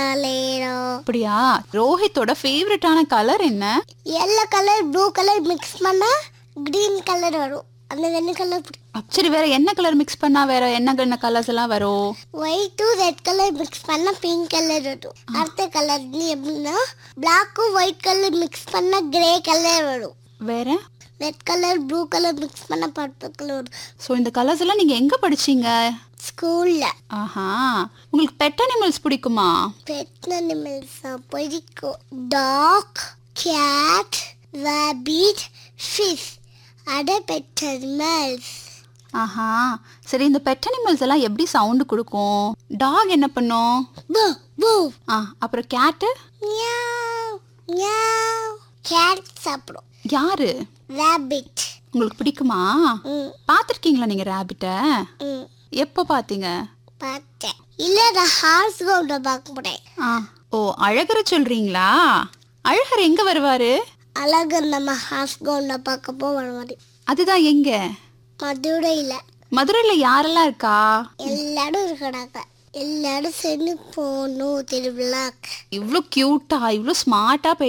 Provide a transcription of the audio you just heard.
bolero. அப்படியா ரோஹித்தோட ஃபேவரட்டான colour என்ன yellow colour blue colour mix பண்ணா கிரீன் கலர் வரும் அந்த ரெண்டு கலர் பிடிக்கும் சரி வேற என்ன கலர் மிக்ஸ் பண்ணா வேற என்ன என்ன கலர்ஸ் எல்லாம் வரும் ஒயிட்டும் ரெட் கலர் மிக்ஸ் பண்ணா பிங்க் கலர் வரும் அடுத்த கலர் எப்படின்னா பிளாக்கும் ஒயிட் கலர் மிக்ஸ் பண்ணா கிரே கலர் வரும் வேற red colour blue colour mix பண்ணா பர்பிள் கலர் வரும் ஸோ இந்த கலர்ஸ் எல்லாம் நீங்க எங்க படிச்சீங்க ஸ்கூல்ல ஆஹா உங்களுக்கு பெட் அனிமல்ஸ் பிடிக்குமா பெட் அனிமல்ஸ் பிடிக்கும் டாக் கேட் rabbit ஃபிஷ் அட பெட் அனிமல்ஸ் ஆஹா சரி இந்த பெட் அனிமல்ஸ் எல்லாம் எப்படி சவுண்டு கொடுக்கும் டாக் என்ன பண்ணும் போ போ ஆ அப்புறம் கேட்டு மியாவ் மியாவ் கேட் சாப்பிடும் யாரு rabbit உங்களுக்கு பிடிக்குமா ம் பார்த்துருக்கீங்களா நீங்க ரேபிட்ட ம் எப்போ பார்த்தீங்க பார்த்தேன் இல்லை நான் ஹார்ஸ் கவுண்டை பார்க்க போனேன் ஆ ஓ அழகரை சொல்றீங்களா அழகர் எங்க வருவாரு அழகு நம்ம ஹார்ஸ் கவுண்டை பார்க்க போகிற மாதிரி அதுதான் எங்க மதுரையில் மதுரையில யாரெல்லாம் இருக்கா எல்லாரும் இருக்கிறாங்க எல்லாரும் சேர்ந்து போகணும் திருவிழாக்கு இவ்வளோ க்யூட்டா இவ்வளோ ஸ்மார்ட்டா